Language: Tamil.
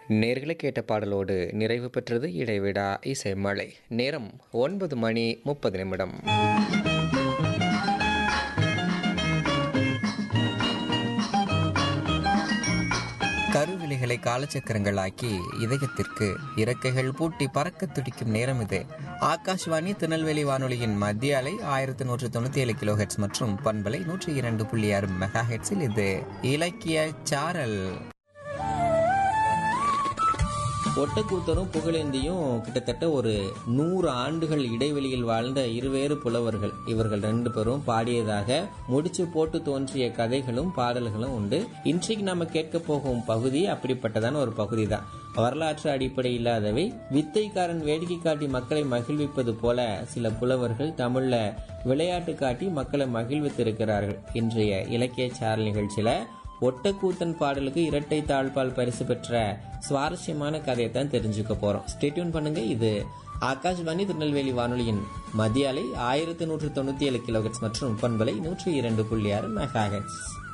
நேர்களை கேட்ட பாடலோடு நிறைவு பெற்றது இடைவிடா இசை மழை நேரம் ஒன்பது மணி முப்பது நிமிடம் கருவிழிகளை காலச்சக்கரங்களாக்கி இதயத்திற்கு இறக்கைகள் பூட்டி பறக்க துடிக்கும் நேரம் இது ஆகாஷ்வாணி திருநெல்வேலி வானொலியின் மத்திய அலை ஆயிரத்தி நூற்று தொண்ணூத்தி ஏழு கிலோ ஹெட்ஸ் மற்றும் பண்பலை நூற்றி இரண்டு புள்ளி ஆறு மெகா ஹெட்ஸில் இது இலக்கிய சாரல் ஒட்டக்கூத்தரும் புகழேந்தியும் கிட்டத்தட்ட ஒரு நூறு ஆண்டுகள் இடைவெளியில் வாழ்ந்த இருவேறு புலவர்கள் இவர்கள் ரெண்டு பேரும் பாடியதாக முடிச்சு போட்டு தோன்றிய கதைகளும் பாடல்களும் உண்டு இன்றைக்கு நாம கேட்க போகும் பகுதி அப்படிப்பட்டதான ஒரு பகுதி தான் வரலாற்று அடிப்படை இல்லாதவை வித்தைக்காரன் வேடிக்கை காட்டி மக்களை மகிழ்விப்பது போல சில புலவர்கள் தமிழ்ல விளையாட்டு காட்டி மக்களை மகிழ்வித்திருக்கிறார்கள் இன்றைய இலக்கிய சாரல் நிகழ்ச்சியில ஒட்டக்கூத்தன் பாடலுக்கு இரட்டை தாழ்பால் பரிசு பெற்ற சுவாரஸ்யமான கதையை தான் தெரிஞ்சுக்க போறோம் ஸ்டேட்யூன் பண்ணுங்க இது ஆகாஷ்வாணி திருநெல்வேலி வானொலியின் மத்திய அலை ஆயிரத்தி நூற்று தொண்ணூத்தி ஏழு கிலோஹெட்ஸ் மற்றும் பண்பலை நூற்றி இரண்டு புள்ளி ஆறு மெகா ஹெட்ஸ்